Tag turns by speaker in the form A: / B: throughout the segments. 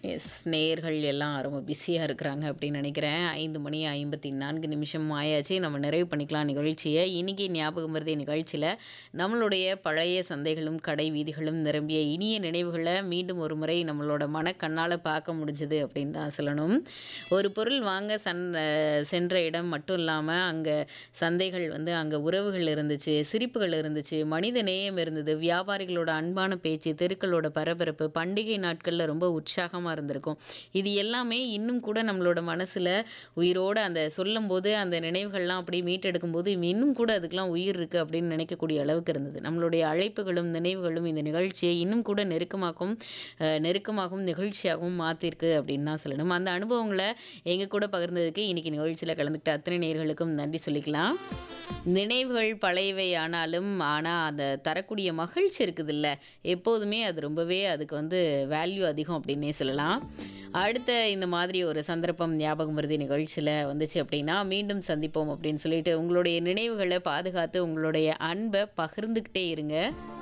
A: S நேயர்கள் எல்லாம் ரொம்ப பிஸியாக இருக்கிறாங்க அப்படின்னு நினைக்கிறேன் ஐந்து மணி ஐம்பத்தி நான்கு நிமிஷம் ஆயாச்சு நம்ம நிறைவு பண்ணிக்கலாம் நிகழ்ச்சியை இன்னைக்கு ஞாபகம் மருதி நிகழ்ச்சியில் நம்மளுடைய பழைய சந்தைகளும் கடை வீதிகளும் நிரம்பிய இனிய நினைவுகளை மீண்டும் ஒரு முறை நம்மளோட மனக்கண்ணால் பார்க்க முடிஞ்சது அப்படின்னு தான் சொல்லணும் ஒரு பொருள் வாங்க சன் சென்ற இடம் மட்டும் இல்லாமல் அங்கே சந்தைகள் வந்து அங்கே உறவுகள் இருந்துச்சு சிரிப்புகள் இருந்துச்சு மனித நேயம் இருந்தது வியாபாரிகளோட அன்பான பேச்சு தெருக்களோட பரபரப்பு பண்டிகை நாட்களில் ரொம்ப உற்சாகமாக இருந்திருக்கும் இது எல்லாமே இன்னும் கூட நம்மளோட மனசில் உயிரோடு அந்த சொல்லும்போது அந்த நினைவுகள்லாம் அப்படியே மீட்டெடுக்கும் போது இன்னும் கூட அதுக்கெல்லாம் உயிர் இருக்குது அப்படின்னு நினைக்கக்கூடிய அளவுக்கு இருந்தது நம்மளுடைய அழைப்புகளும் நினைவுகளும் இந்த நிகழ்ச்சியை இன்னும் கூட நெருக்கமாகவும் அஹ், நெருக்கமாகவும் நிகழ்ச்சியாகவும் மாற்றிருக்கு அப்படின்னு தான் சொல்லணும் அந்த அனுபவங்களை எங்கள் கூட பகிர்ந்ததுக்கு இன்னைக்கு நிகழ்ச்சியில் கலந்துக்கிட்ட அத்தனை நேயர்களுக்கும் நன்றி சொல்லிக்கலாம் நினைவுகள் பழையவை ஆனாலும் ஆனால் அந்த தரக்கூடிய மகிழ்ச்சி இருக்குதுல்ல எப்போதுமே அது ரொம்பவே அதுக்கு வந்து வேல்யூ அதிகம் அப்படின்னே சொல்லலாம் அடுத்த இந்த மாதிரி ஒரு சந்தர்ப்பம் ஞாபகம் வருது நிகழ்ச்சியில் வந்துச்சு அப்படின்னா மீண்டும் சந்திப்போம் அப்படின்னு சொல்லிட்டு உங்களுடைய நினைவுகளை பாதுகாத்து உங்களுடைய அன்பை பகிர்ந்துக்கிட்டே இருங்க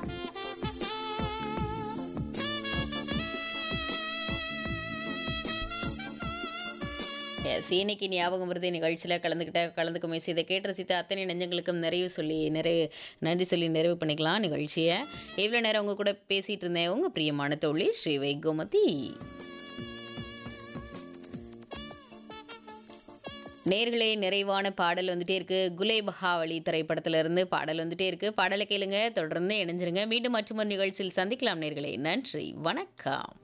A: எஸ் இன்னைக்கு ஞாபகம் வருது நிகழ்ச்சியில் கலந்துக்கிட்ட கலந்துக்க முயற்சி இதை கேட்டு ரசித்த அத்தனை நெஞ்சங்களுக்கும் நிறைவு சொல்லி நிறைவு நன்றி சொல்லி நிறைவு பண்ணிக்கலாம் நிகழ்ச்சியை இவ்வளோ நேரம் உங்க கூட பேசிகிட்டு இருந்தேன் உங்கள் பிரியமான தோழி ஸ்ரீ வைகோமதி நேர்களே நிறைவான பாடல் வந்துட்டே இருக்கு குலே பஹாவளி திரைப்படத்துல இருந்து பாடல் வந்துட்டே இருக்கு பாடலை கேளுங்க தொடர்ந்து இணைஞ்சிருங்க மீண்டும் மற்றொரு நிகழ்ச்சியில் சந்திக்கலாம் நேர்களே நன்றி வணக்கம்